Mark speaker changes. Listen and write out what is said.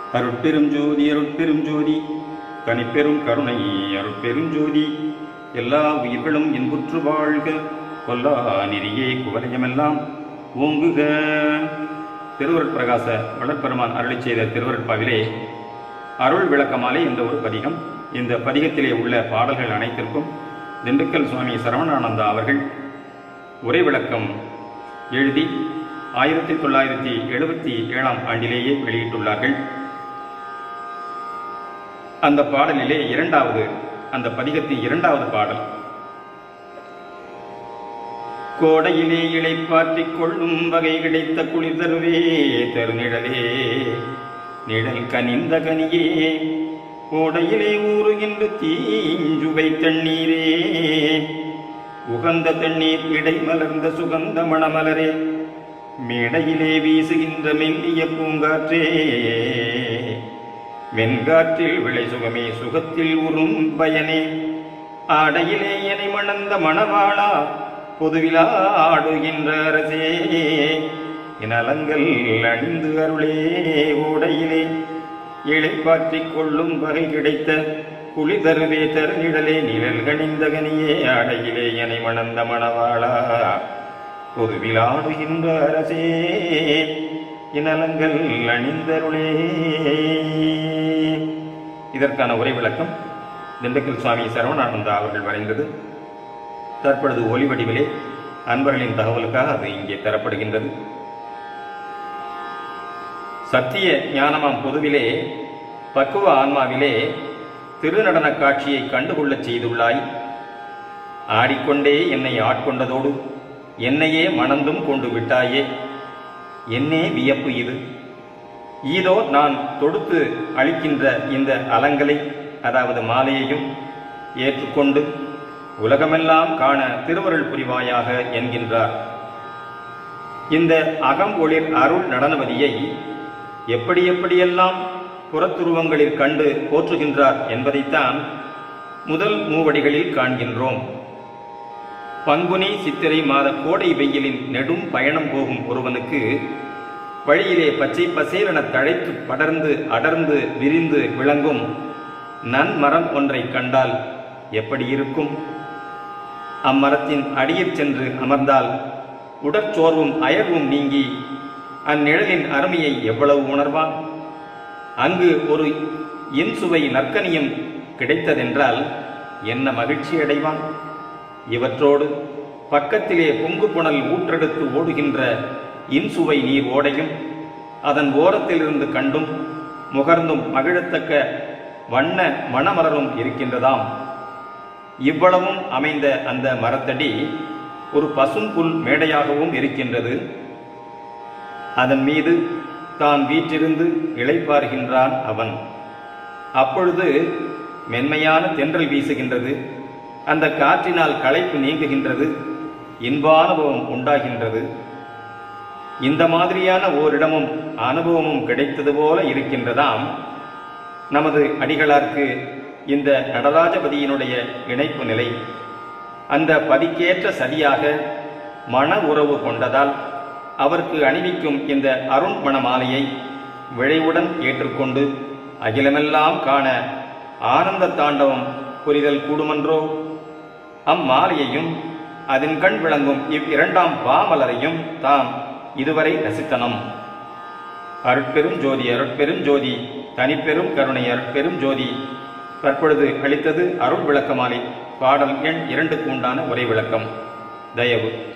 Speaker 1: அருட்பெரும் ஜோதி அருட்பெரும் ஜோதி தனிப்பெரும் கருணை அருட்பெரும் ஜோதி எல்லா உயிர்களும் இன்புற்று வாழ்க கொல்லா நெறியே குவலயமெல்லாம் ஓங்குக திருவருட்பிரகாச வளர்ப்பெருமான் அருளிச் செய்த திருவருட்பாவிலே அருள் விளக்கமாலே இந்த ஒரு பதிகம் இந்த பதிகத்திலே உள்ள பாடல்கள் அனைத்திற்கும் திண்டுக்கல் சுவாமி சரவணானந்தா அவர்கள் உரை விளக்கம் எழுதி ஆயிரத்தி தொள்ளாயிரத்தி எழுபத்தி ஏழாம் ஆண்டிலேயே வெளியிட்டுள்ளார்கள் அந்த பாடலிலே இரண்டாவது அந்த பதிகத்தின் இரண்டாவது பாடல் கோடையிலே இளைப்பாற்றிக் கொள்ளும் வகை கிடைத்த குளிர் தருவே தருநிழலே நிழல் கனிந்த கனியே ஓடையிலே ஊறுகின்ற தீஞ்சுவை தண்ணீரே உகந்த தண்ணீர் இடை மலர்ந்த சுகந்த மணமலரே மேடையிலே வீசுகின்ற மெல்லிய பூங்காற்றே வெண்காற்றில் விளை சுகமே சுகத்தில் உறும் பயனே ஆடையிலே எனை மணந்த மணவாளா பொதுவிலா ஆடுகின்ற அரசே இனலங்கள் அணிந்து அருளே ஓடையிலே இழைப்பாற்றிக் கொள்ளும் வகை கிடைத்த குளி தருவே தருநிழலே நிழல் கணிந்த கனியே ஆடையிலே எனை மணந்த மணவாளா பொதுவில் ஆடுகின்ற அரசே இனலங்கள் அணிந்தருளே இதற்கான உரை விளக்கம் திண்டுக்கல் சுவாமி சரவணானந்தா அவர்கள் வரைந்தது தற்பொழுது ஒலி வடிவிலே அன்பர்களின் தகவலுக்காக அது இங்கே தரப்படுகின்றது சத்திய ஞானமாம் பொதுவிலே பக்குவ ஆன்மாவிலே திருநடன காட்சியை கண்டுகொள்ளச் செய்துள்ளாய் ஆடிக்கொண்டே என்னை ஆட்கொண்டதோடு என்னையே மணந்தும் கொண்டு விட்டாயே என்னே வியப்பு இது ஈதோ நான் தொடுத்து அளிக்கின்ற இந்த அலங்களை அதாவது மாலையையும் ஏற்றுக்கொண்டு உலகமெல்லாம் காண திருவருள் புரிவாயாக என்கின்றார் இந்த அகம் ஒளிர் அருள் நடனவதியை எப்படி எப்படியெல்லாம் புறத்துருவங்களில் கண்டு போற்றுகின்றார் என்பதைத்தான் முதல் மூவடிகளில் காண்கின்றோம் பங்குனி சித்திரை மாத கோடை வெயிலின் நெடும் பயணம் போகும் ஒருவனுக்கு வழியிலே பச்சை பசேலென தழைத்து படர்ந்து அடர்ந்து விரிந்து விளங்கும் நன்மரம் ஒன்றை கண்டால் எப்படி இருக்கும் அம்மரத்தின் அடியில் சென்று அமர்ந்தால் உடற்சோர்வும் அயர்வும் நீங்கி அந்நிழலின் அருமையை எவ்வளவு உணர்வான் அங்கு ஒரு இன்சுவை நற்கனியும் கிடைத்ததென்றால் என்ன மகிழ்ச்சி அடைவான் இவற்றோடு பக்கத்திலே பொங்கு புனல் ஊற்றெடுத்து ஓடுகின்ற இன்சுவை நீர் ஓடையும் அதன் ஓரத்திலிருந்து கண்டும் முகர்ந்தும் மகிழத்தக்க வண்ண மணமலரும் இருக்கின்றதாம் இவ்வளவும் அமைந்த அந்த மரத்தடி ஒரு பசும்புல் மேடையாகவும் இருக்கின்றது அதன் மீது தான் வீற்றிருந்து இளைப்பாறுகின்றான் அவன் அப்பொழுது மென்மையான தென்றல் வீசுகின்றது அந்த காற்றினால் களைப்பு நீங்குகின்றது இன்பானுபவம் உண்டாகின்றது இந்த மாதிரியான ஓரிடமும் அனுபவமும் கிடைத்தது போல இருக்கின்றதாம் நமது அடிகளார்க்கு இந்த நடராஜபதியினுடைய இணைப்பு நிலை அந்த பதிக்கேற்ற சரியாக மன உறவு கொண்டதால் அவருக்கு அணிவிக்கும் இந்த அருண் மணமாலையை விழைவுடன் ஏற்றுக்கொண்டு அகிலமெல்லாம் காண ஆனந்த தாண்டவம் புரிதல் கூடுமன்றோ அம்மாலையையும் அதன் கண் விளங்கும் இவ் இரண்டாம் பாமலரையும் தாம் இதுவரை ரசித்தனம் அருட்பெரும் ஜோதி அருட்பெரும் ஜோதி தனிப்பெரும் கருணை அருட்பெரும் ஜோதி தற்பொழுது அளித்தது அருள் விளக்கமாலை பாடல் எண் இரண்டுக்கு உண்டான உரை விளக்கம் தயவு